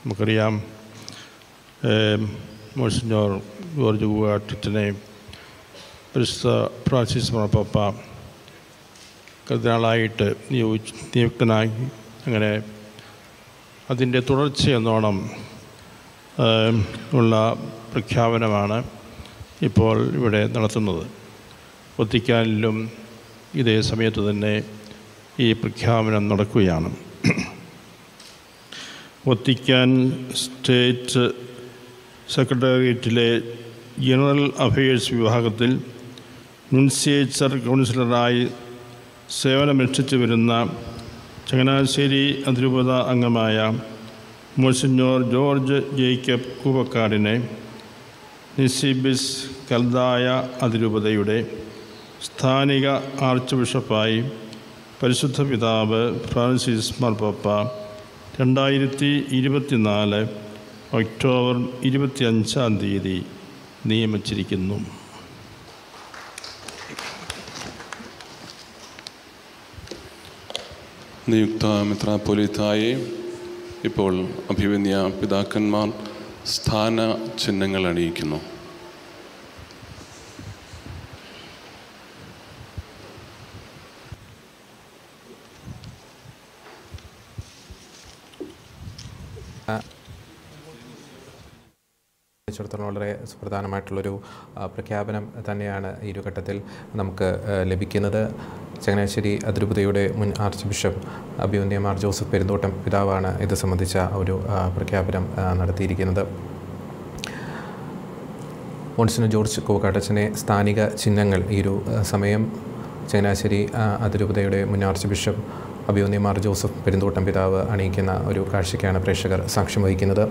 നമുക്കറിയാം മോഴ്സിഞ്ഞോർ ജോർജ് ഗുവാട്ടത്തിനെ പരിശുദ്ധ ഫ്രാൻസിസ് മാർപ്പാപ്പ കർദിനാളായിട്ട് നിയോഗിച്ച് നിയുക്തനായി അങ്ങനെ അതിൻ്റെ തുടർച്ചയെന്നോണം ഏം, ഉള്ള പ്രഖ്യാപനമാണ് ഇപ്പോൾ ഇവിടെ നടത്തുന്നത് വത്തിക്കാനിലും ഇതേ സമയത്ത് തന്നെ ഈ പ്രഖ്യാപനം നടക്കുകയാണ് വത്തിക്കാൻ സ്റ്റേറ്റ് സെക്രട്ടേറിയറ്റിലെ ജനറൽ അഫയേഴ്സ് വിഭാഗത്തിൽ നുൻസിയേച്ചർ കൗൺസിലറായി സേവനമനുഷ്ഠിച്ചു വരുന്ന ചങ്ങനാശ്ശേരി അതിരൂപത അംഗമായ മോഴ്സിഞ്ഞോർ ജോർജ് ജേക്കബ് കൂവക്കാടിനെ നിസിബിസ് കൽദായ അതിരൂപതയുടെ സ്ഥാനിക ആർച്ച് ബിഷപ്പായി പരിശുദ്ധ പിതാവ് ഫ്രാൻസിസ് മാർപ്പാപ്പ രണ്ടായിരത്തി ഇരുപത്തിനാല് ഒക്ടോബർ ഇരുപത്തിയഞ്ചാം തീയതി നിയമിച്ചിരിക്കുന്നു നിയുക്ത മിത്രാപ്പൊലിത്തായെ ഇപ്പോൾ അഭിവന്യ പിതാക്കന്മാർ സ്ഥാന ചിഹ്നങ്ങൾ അണിയിക്കുന്നു സംബന്ധിച്ചിടത്തോളം വളരെ സുപ്രധാനമായിട്ടുള്ളൊരു ആ, പ്രഖ്യാപനം തന്നെയാണ് ഈ ഒരു ഘട്ടത്തിൽ നമുക്ക് ആ, ലഭിക്കുന്നത് ചങ്ങനാശ്ശേരി അതിരൂപതയുടെ മുൻ ആർച്ച് ബിഷപ്പ് അഭിവന്യ മാർ ജോസഫ് പെരുന്തോട്ടം പിതാവാണ് ഇത് സംബന്ധിച്ച ഒരു ആ, പ്രഖ്യാപനം ആ, നടത്തിയിരിക്കുന്നത് മോൺസിനോ ജോർജ് കോക്കാട്ടച്ചനെ സ്ഥാനിക ചിഹ്നങ്ങൾ ഈ ഒരു ആ, സമയം ചങ്ങനാശ്ശേരി ആ, അതിരൂപതയുടെ മുൻ ആർച്ച് ബിഷപ്പ് അഭിവന്യ മാർ ജോസഫ് പെരുന്തോട്ടം പിതാവ് അണിയിക്കുന്ന ഒരു കാഴ്ചയ്ക്കാണ് പ്രേക്ഷകർ സാക്ഷ്യം വഹിക്കുന്നത്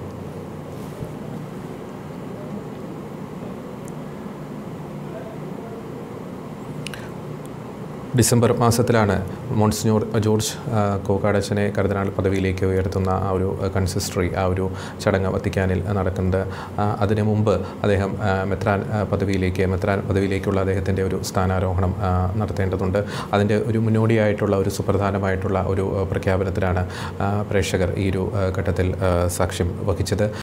ഡിസംബർ മാസത്തിലാണ് മോൺസിനോർ ജോർജ് ആ, കോക്കാടച്ചനെ കർദിനാൾ പദവിയിലേക്ക് ഉയർത്തുന്ന ആ ഒരു കൺസിസ്റ്ററി ആ ഒരു ചടങ്ങ് വത്തിക്കാനിൽ നടക്കുന്നത് ആ, അതിനു മുമ്പ് അദ്ദേഹം ആ, മെത്രാൻ ആ, പദവിയിലേക്ക് മെത്രാൻ പദവിയിലേക്കുള്ള അദ്ദേഹത്തിൻ്റെ ഒരു സ്ഥാനാരോഹണം ആ, നടത്തേണ്ടതുണ്ട് അതിൻ്റെ ഒരു മുന്നോടിയായിട്ടുള്ള ഒരു സുപ്രധാനമായിട്ടുള്ള ഒരു ആ, പ്രഖ്യാപനത്തിലാണ് ആ, പ്രേക്ഷകർ ഈ ഒരു ആ, ഘട്ടത്തിൽ ആ, സാക്ഷ്യം വഹിച്ചത്